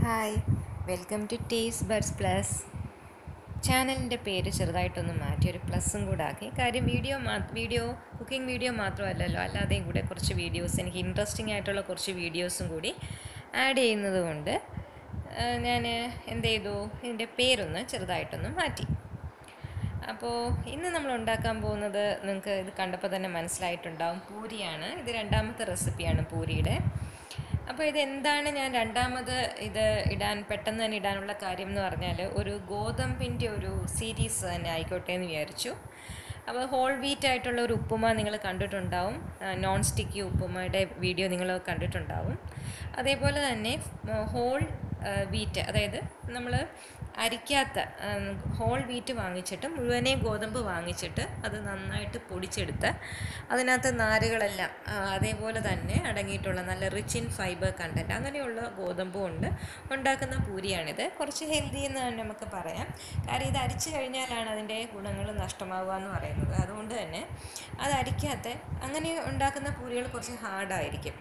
hi welcome to taste buds plus ചാനലിൻ്റെ പേര് ചെറുതായിട്ടൊന്ന് മാറ്റി ഒരു പ്ലസ്സും കൂടെ ആക്കി കാര്യം വീഡിയോ മാ വീഡിയോ കുക്കിംഗ് വീഡിയോ മാത്രമല്ലല്ലോ അല്ലാതെയും കൂടെ കുറച്ച് വീഡിയോസ് എനിക്ക് ഇൻട്രസ്റ്റിംഗ് ആയിട്ടുള്ള കുറച്ച് വീഡിയോസും കൂടി ആഡ് ചെയ്യുന്നത് കൊണ്ട് ഞാൻ എന്ത് ചെയ്തു ഇതിൻ്റെ പേരൊന്ന് ചെറുതായിട്ടൊന്ന് മാറ്റി അപ്പോൾ ഇന്ന് നമ്മൾ ഉണ്ടാക്കാൻ പോകുന്നത് നിങ്ങൾക്ക് ഇത് കണ്ടപ്പോൾ തന്നെ മനസ്സിലായിട്ടുണ്ടാവും പൂരിയാണ് ഇത് രണ്ടാമത്തെ റെസിപ്പിയാണ് പൂരിയുടെ അപ്പോൾ ഇത് എന്താണ് ഞാൻ രണ്ടാമത് ഇത് ഇടാൻ പെട്ടെന്ന് തന്നെ ഇടാനുള്ള കാര്യം എന്ന് പറഞ്ഞാൽ ഒരു ഗോതമ്പിൻ്റെ ഒരു സീരീസ് തന്നെ ആയിക്കോട്ടെ എന്ന് വിചാരിച്ചു അപ്പോൾ ഹോൾ വീറ്റ് ആയിട്ടുള്ള ഒരു ഉപ്പുമ നിങ്ങൾ കണ്ടിട്ടുണ്ടാവും നോൺ സ്റ്റിക്കി ഉപ്പുമയുടെ വീഡിയോ നിങ്ങൾ കണ്ടിട്ടുണ്ടാവും അതേപോലെ തന്നെ ഹോൾ വീറ്റ് അതായത് നമ്മൾ അരിക്കാത്ത ഹോൾ വീറ്റ് വാങ്ങിച്ചിട്ട് മുഴുവനെ ഗോതമ്പ് വാങ്ങിച്ചിട്ട് അത് നന്നായിട്ട് പൊടിച്ചെടുത്ത് അതിനകത്ത് നാരുകളെല്ലാം അതേപോലെ തന്നെ അടങ്ങിയിട്ടുള്ള നല്ല റിച്ച് ഇൻ ഫൈബർ കണ്ടൻറ്റ് അങ്ങനെയുള്ള ഗോതമ്പ് കൊണ്ട് ഉണ്ടാക്കുന്ന പൂരിയാണിത് കുറച്ച് ഹെൽത്തി എന്ന് തന്നെ നമുക്ക് പറയാം കാര്യം ഇത് അരിച്ചു കഴിഞ്ഞാലാണ് അതിൻ്റെ ഗുണങ്ങൾ നഷ്ടമാവുക എന്ന് പറയുന്നത് അതുകൊണ്ട് തന്നെ അത് അരിക്കാത്ത അങ്ങനെ ഉണ്ടാക്കുന്ന പൂരികൾ കുറച്ച് ഹാർഡായിരിക്കും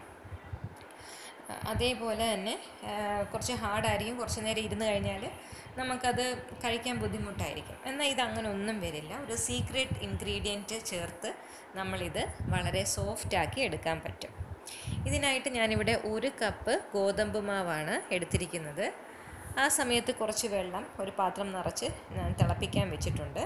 അതേപോലെ തന്നെ കുറച്ച് ഹാർഡായിരിക്കും കുറച്ച് നേരം ഇരുന്ന് കഴിഞ്ഞാൽ നമുക്കത് കഴിക്കാൻ ബുദ്ധിമുട്ടായിരിക്കും എന്നാൽ ഇത് അങ്ങനെ ഒന്നും വരില്ല ഒരു സീക്രട്ട് ഇൻഗ്രീഡിയൻറ്റ് ചേർത്ത് നമ്മളിത് വളരെ സോഫ്റ്റാക്കി എടുക്കാൻ പറ്റും ഇതിനായിട്ട് ഞാനിവിടെ ഒരു കപ്പ് ഗോതമ്പ് മാവാണ് എടുത്തിരിക്കുന്നത് ആ സമയത്ത് കുറച്ച് വെള്ളം ഒരു പാത്രം നിറച്ച് ഞാൻ തിളപ്പിക്കാൻ വെച്ചിട്ടുണ്ട്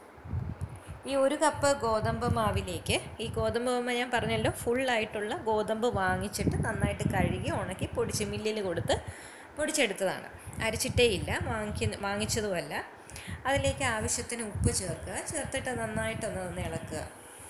ഈ ഒരു കപ്പ് ഗോതമ്പ് മാവിലേക്ക് ഈ ഗോതമ്പ് മാവ് ഞാൻ പറഞ്ഞല്ലോ ഫുള്ളായിട്ടുള്ള ഗോതമ്പ് വാങ്ങിച്ചിട്ട് നന്നായിട്ട് കഴുകി ഉണക്കി പൊടിച്ച് മില്ലിൽ കൊടുത്ത് പൊടിച്ചെടുത്തതാണ് അരിച്ചിട്ടേ ഇല്ല വാങ്ങി വാങ്ങിച്ചതുമല്ല അതിലേക്ക് ആവശ്യത്തിന് ഉപ്പ് ചേർക്കുക ചേർത്തിട്ട് നന്നായിട്ടൊന്ന് ഒന്ന് ഇളക്കുക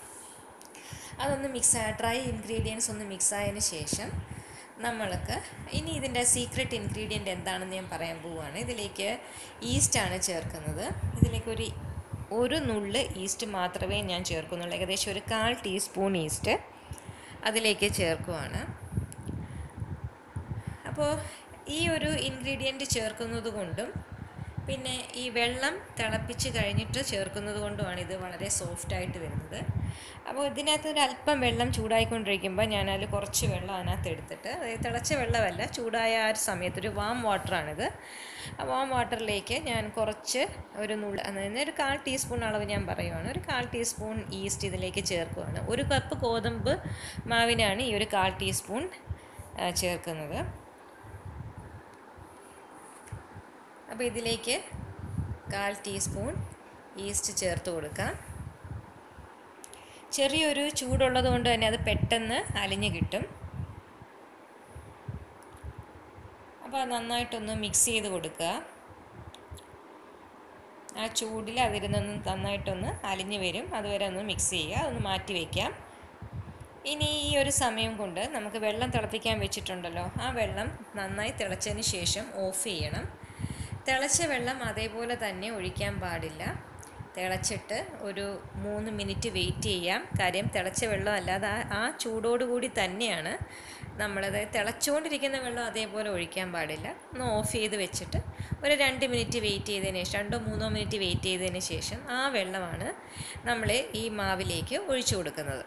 അതൊന്ന് മിക്സ് ഡ്രൈ ഇൻഗ്രീഡിയൻസ് ഒന്ന് മിക്സ് ആയതിന് ശേഷം നമ്മൾക്ക് ഇനി ഇതിൻ്റെ സീക്രട്ട് ഇൻഗ്രീഡിയൻ്റ് എന്താണെന്ന് ഞാൻ പറയാൻ പോവുകയാണ് ഇതിലേക്ക് ഈസ്റ്റാണ് ചേർക്കുന്നത് ഇതിലേക്ക് ഒരു ഒരു നുള്ള് ഈസ്റ്റ് മാത്രമേ ഞാൻ ചേർക്കുന്നുള്ളൂ ഏകദേശം ഒരു കാൽ ടീസ്പൂൺ ഈസ്റ്റ് അതിലേക്ക് ചേർക്കുവാണ് അപ്പോൾ ഈ ഒരു ഇൻഗ്രീഡിയൻറ്റ് ചേർക്കുന്നത് കൊണ്ടും പിന്നെ ഈ വെള്ളം തിളപ്പിച്ച് കഴിഞ്ഞിട്ട് ചേർക്കുന്നത് കൊണ്ടുമാണ് ഇത് വളരെ സോഫ്റ്റായിട്ട് വരുന്നത് അപ്പോൾ ഇതിനകത്ത് ഒരു അല്പം വെള്ളം ചൂടായിക്കൊണ്ടിരിക്കുമ്പോൾ ഞാൻ അതിൽ കുറച്ച് വെള്ളം അതിനകത്ത് എടുത്തിട്ട് അതായത് തിളച്ച വെള്ളമല്ല ചൂടായ ആ ഒരു സമയത്ത് ഒരു വാം വാട്ടറാണിത് ആ വാം വാട്ടറിലേക്ക് ഞാൻ കുറച്ച് ഒരു നുള്ള അതായത് ഒരു കാൽ ടീസ്പൂൺ അളവ് ഞാൻ പറയുവാണ് ഒരു കാൽ ടീസ്പൂൺ ഈസ്റ്റ് ഇതിലേക്ക് ചേർക്കുവാണ് ഒരു കപ്പ് ഗോതമ്പ് മാവിനാണ് ഈ ഒരു കാൽ ടീസ്പൂൺ ചേർക്കുന്നത് അപ്പോൾ ഇതിലേക്ക് കാൽ ടീസ്പൂൺ ഈസ്റ്റ് ചേർത്ത് കൊടുക്കാം ചെറിയൊരു ചൂടുള്ളത് കൊണ്ട് തന്നെ അത് പെട്ടെന്ന് അലിഞ്ഞ് കിട്ടും അപ്പോൾ അത് നന്നായിട്ടൊന്ന് മിക്സ് ചെയ്ത് കൊടുക്കുക ആ ചൂടിൽ അതിരുന്നൊന്ന് നന്നായിട്ടൊന്ന് അലിഞ്ഞ് വരും അതുവരെ ഒന്ന് മിക്സ് ചെയ്യുക അതൊന്ന് മാറ്റി വയ്ക്കാം ഇനി ഈ ഒരു സമയം കൊണ്ട് നമുക്ക് വെള്ളം തിളപ്പിക്കാൻ വെച്ചിട്ടുണ്ടല്ലോ ആ വെള്ളം നന്നായി തിളച്ചതിന് ശേഷം ഓഫ് ചെയ്യണം തിളച്ച വെള്ളം അതേപോലെ തന്നെ ഒഴിക്കാൻ പാടില്ല തിളച്ചിട്ട് ഒരു മൂന്ന് മിനിറ്റ് വെയിറ്റ് ചെയ്യാം കാര്യം തിളച്ച വെള്ളം അല്ലാതെ ആ ആ ചൂടോടുകൂടി തന്നെയാണ് നമ്മളത് തിളച്ചുകൊണ്ടിരിക്കുന്ന വെള്ളം അതേപോലെ ഒഴിക്കാൻ പാടില്ല ഒന്ന് ഓഫ് ചെയ്ത് വെച്ചിട്ട് ഒരു രണ്ട് മിനിറ്റ് വെയിറ്റ് ചെയ്തതിന് ശേഷം രണ്ടോ മൂന്നോ മിനിറ്റ് വെയിറ്റ് ചെയ്തതിന് ശേഷം ആ വെള്ളമാണ് നമ്മൾ ഈ മാവിലേക്ക് ഒഴിച്ചു കൊടുക്കുന്നത്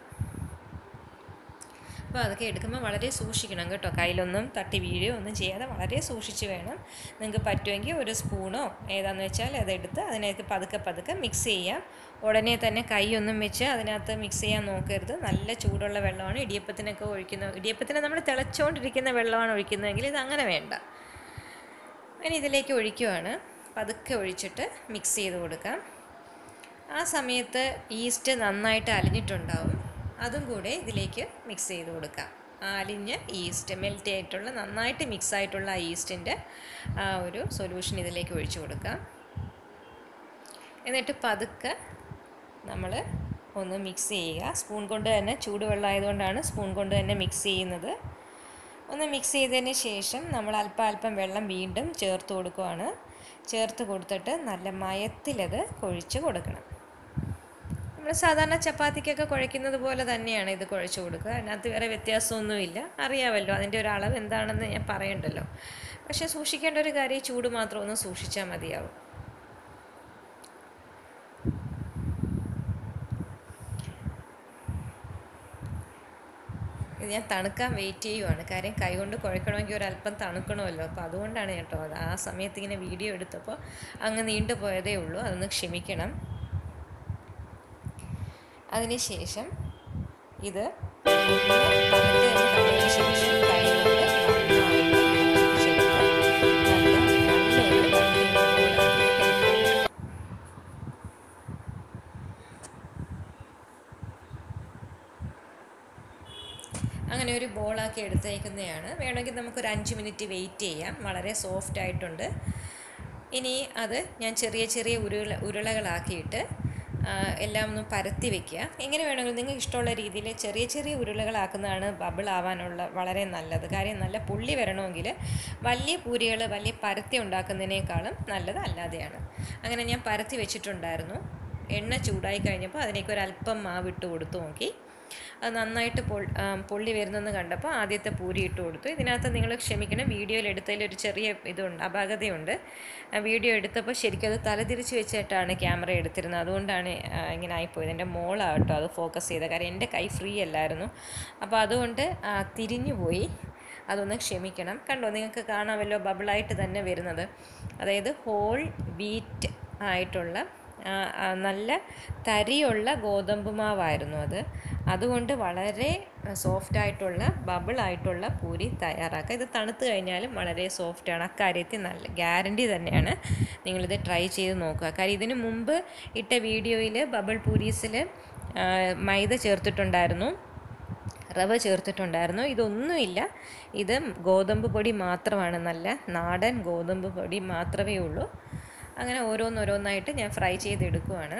അപ്പോൾ അതൊക്കെ എടുക്കുമ്പോൾ വളരെ സൂക്ഷിക്കണം കേട്ടോ കയ്യിലൊന്നും തട്ടി വീഴുകയോ ഒന്നും ചെയ്യാതെ വളരെ സൂക്ഷിച്ച് വേണം നിങ്ങൾക്ക് പറ്റുമെങ്കിൽ ഒരു സ്പൂണോ ഏതാണെന്ന് വെച്ചാൽ അതെടുത്ത് അതിനകത്ത് പതുക്കെ പതുക്കെ മിക്സ് ചെയ്യാം ഉടനെ തന്നെ കൈയൊന്നും വെച്ച് അതിനകത്ത് മിക്സ് ചെയ്യാൻ നോക്കരുത് നല്ല ചൂടുള്ള വെള്ളമാണ് ഇടിയപ്പത്തിനൊക്കെ ഒഴിക്കുന്ന ഇടിയപ്പത്തിന് നമ്മൾ തിളച്ചുകൊണ്ടിരിക്കുന്ന വെള്ളമാണ് ഒഴിക്കുന്നതെങ്കിൽ ഇത് അങ്ങനെ വേണ്ട ഇനി ഇതിലേക്ക് ഒഴിക്കുവാണ് പതുക്കെ ഒഴിച്ചിട്ട് മിക്സ് ചെയ്ത് കൊടുക്കാം ആ സമയത്ത് ഈസ്റ്റ് നന്നായിട്ട് അലിഞ്ഞിട്ടുണ്ടാവും അതും കൂടെ ഇതിലേക്ക് മിക്സ് ചെയ്ത് കൊടുക്കാം അലിഞ്ഞ് ഈസ്റ്റ് മെൽറ്റ് ആയിട്ടുള്ള നന്നായിട്ട് മിക്സ് ആയിട്ടുള്ള ആ ഈസ്റ്റിൻ്റെ ആ ഒരു സൊല്യൂഷൻ ഇതിലേക്ക് ഒഴിച്ചു കൊടുക്കാം എന്നിട്ട് പതുക്കെ നമ്മൾ ഒന്ന് മിക്സ് ചെയ്യുക സ്പൂൺ കൊണ്ട് തന്നെ ചൂടുവെള്ളം ആയതുകൊണ്ടാണ് സ്പൂൺ കൊണ്ട് തന്നെ മിക്സ് ചെയ്യുന്നത് ഒന്ന് മിക്സ് ചെയ്തതിന് ശേഷം നമ്മൾ അല്പം അല്പം വെള്ളം വീണ്ടും ചേർത്ത് കൊടുക്കുകയാണ് ചേർത്ത് കൊടുത്തിട്ട് നല്ല മയത്തിലത് കൊഴിച്ച് കൊടുക്കണം നമ്മൾ സാധാരണ ചപ്പാത്തിക്കൊക്കെ കുഴയ്ക്കുന്നത് പോലെ തന്നെയാണ് ഇത് കുഴച്ച് കൊടുക്കുക അതിനകത്ത് വേറെ വ്യത്യാസമൊന്നുമില്ല അറിയാമല്ലോ അതിൻ്റെ ഒരു അളവ് എന്താണെന്ന് ഞാൻ പറയണ്ടല്ലോ പക്ഷേ സൂക്ഷിക്കേണ്ട ഒരു കാര്യം ചൂട് മാത്രം ഒന്ന് സൂക്ഷിച്ചാൽ മതിയാവും ഇത് ഞാൻ തണുക്കാൻ വെയിറ്റ് ചെയ്യുവാണ് കാര്യം കൈകൊണ്ട് കുഴക്കണമെങ്കിൽ ഒരല്പം തണുക്കണമല്ലോ അപ്പോൾ അതുകൊണ്ടാണ് കേട്ടോ അത് ആ സമയത്ത് ഇങ്ങനെ വീഡിയോ എടുത്തപ്പോൾ അങ്ങ് നീണ്ടു പോയതേ ഉള്ളൂ അതൊന്ന് ക്ഷമിക്കണം അതിനുശേഷം ഇത് ഒന്ന് തണുത്ത് എന്ന് കണ്ടതിന് ശേഷം കൈകൊണ്ട് നന്നായിട്ട് അടിച്ചെടുത്ത് നല്ല നല്ലൊരു പഞ്ഞി ബോളാക്കി അങ്ങനെ ഒരു ബോളാക്കി എടുത്തേക്കുന്നതാണ് വേണമെങ്കിൽ നമുക്കൊരു അഞ്ച് മിനിറ്റ് വെയിറ്റ് ചെയ്യാം വളരെ സോഫ്റ്റ് ആയിട്ടുണ്ട് ഇനി അത് ഞാൻ ചെറിയ ചെറിയ ഉരുള ഉരുളകളാക്കിയിട്ട് ആ, എല്ലാം ഒന്ന് പരത്തി വെക്കുക എങ്ങനെ വേണമെങ്കിലും നിങ്ങൾക്ക് ഇഷ്ടമുള്ള രീതിയിൽ ചെറിയ ചെറിയ ഉരുളകളാക്കുന്നതാണ് ബബിൾ ആവാനുള്ള വളരെ നല്ലത് കാര്യം നല്ല പുള്ളി വരണമെങ്കിൽ വലിയ പൂരികൾ വലിയ പരത്തി ഉണ്ടാക്കുന്നതിനേക്കാളും നല്ലത് അല്ലാതെയാണ് അങ്ങനെ ഞാൻ പരത്തി വെച്ചിട്ടുണ്ടായിരുന്നു എണ്ണ ചൂടായി കഴിഞ്ഞപ്പോൾ അതിലേക്ക് ഒരു അല്പം മാവ് ഇട്ട് കൊടുത്തു നോക്കി അത് നന്നായിട്ട് പൊൾ ആ, പൊള്ളി വരുന്നെന്ന് കണ്ടപ്പോൾ ആദ്യത്തെ പൂരി ഇട്ട് കൊടുത്തു ഇതിനകത്ത് നിങ്ങൾ ക്ഷമിക്കണം വീഡിയോയിൽ എടുത്തതിൽ ഒരു ചെറിയ ഇതുണ്ട് അപാകതയുണ്ട് ആ വീഡിയോ എടുത്തപ്പോൾ ശരിക്കും അത് തലതിരിച്ച് വെച്ചിട്ടാണ് ക്യാമറ എടുത്തിരുന്നത് അതുകൊണ്ടാണ് ആ, ഇങ്ങനെ ആയിപ്പോയത് എൻ്റെ മോളാട്ടോ അത് ഫോക്കസ് ചെയ്തത് കാരണം എൻ്റെ കൈ ഫ്രീ അല്ലായിരുന്നു അപ്പോൾ അതുകൊണ്ട് ആ, തിരിഞ്ഞു പോയി അതൊന്ന് ക്ഷമിക്കണം കണ്ടോ നിങ്ങൾക്ക് കാണാമല്ലോ ബബിളായിട്ട് തന്നെ വരുന്നത് അതായത് ഹോൾ വീറ്റ് ആയിട്ടുള്ള ആ, ആ, നല്ല തരിയുള്ള ഗോതമ്പ് മാവായിരുന്നു അത് അതുകൊണ്ട് വളരെ സോഫ്റ്റ് ആയിട്ടുള്ള ബബിൾ ആയിട്ടുള്ള പൂരി തയ്യാറാക്കുക ഇത് തണുത്ത് കഴിഞ്ഞാലും വളരെ സോഫ്റ്റാണ് അക്കാര്യത്തിൽ നല്ല ഗ്യാരണ്ടി തന്നെയാണ് നിങ്ങളിത് ട്രൈ ചെയ്ത് നോക്കുക കാര്യം ഇതിന് മുമ്പ് ഇട്ട വീഡിയോയിൽ ബബിൾ പൂരീസിൽ മൈദ ചേർത്തിട്ടുണ്ടായിരുന്നു റവ ചേർത്തിട്ടുണ്ടായിരുന്നു ഇതൊന്നുമില്ല ഇത് ഗോതമ്പ് പൊടി മാത്രമാണ് നല്ല നാടൻ ഗോതമ്പ് പൊടി മാത്രമേ ഉള്ളൂ അങ്ങനെ ഓരോന്നോരോന്നായിട്ട് ഞാൻ ഫ്രൈ ചെയ്തെടുക്കുവാണ്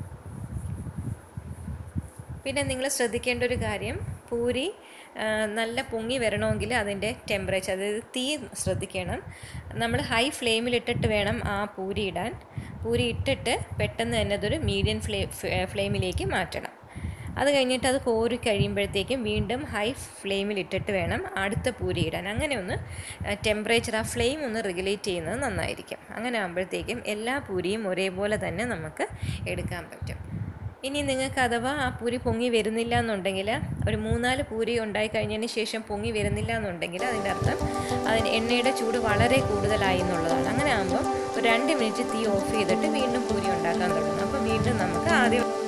പിന്നെ നിങ്ങൾ ശ്രദ്ധിക്കേണ്ട ഒരു കാര്യം പൂരി ആ, നല്ല പൊങ്ങി വരണമെങ്കിൽ അതിൻ്റെ ടെമ്പറേച്ചർ അതായത് തീ ശ്രദ്ധിക്കണം നമ്മൾ ഹൈ ഫ്ലെയിമിലിട്ടിട്ട് വേണം ആ പൂരി ഇടാൻ പൂരി ഇട്ടിട്ട് പെട്ടെന്ന് തന്നെ അതൊരു മീഡിയം ഫ്ലേ ഫ്ലെയിമിലേക്ക് മാറ്റണം അത് കഴിഞ്ഞിട്ട് അത് കോരി കഴിയുമ്പോഴത്തേക്കും വീണ്ടും ഹൈ ഫ്ലെയിമിൽ ഇട്ടിട്ട് വേണം അടുത്ത പൂരി ഇടാൻ അങ്ങനെ ഒന്ന് ടെമ്പറേച്ചർ ആ ഫ്ലെയിം ഒന്ന് റെഗുലേറ്റ് ചെയ്യുന്നത് നന്നായിരിക്കും അങ്ങനെ ആകുമ്പോഴത്തേക്കും എല്ലാ പൂരിയും ഒരേപോലെ തന്നെ നമുക്ക് എടുക്കാൻ പറ്റും ഇനി നിങ്ങൾക്ക് അഥവാ ആ പൂരി പൊങ്ങി വരുന്നില്ല എന്നുണ്ടെങ്കിൽ ഒരു മൂന്നാല് പൂരി ഉണ്ടായി കഴിഞ്ഞതിന് ശേഷം പൊങ്ങി വരുന്നില്ല എന്നുണ്ടെങ്കിൽ അതിൻ്റെ അർത്ഥം അതിന് എണ്ണയുടെ ചൂട് വളരെ കൂടുതലായി എന്നുള്ളതാണ് അങ്ങനെ ആകുമ്പോൾ ഒരു രണ്ട് മിനിറ്റ് തീ ഓഫ് ചെയ്തിട്ട് വീണ്ടും പൂരി ഉണ്ടാക്കാൻ തുടങ്ങും അപ്പോൾ വീണ്ടും നമുക്ക് ആദ്യം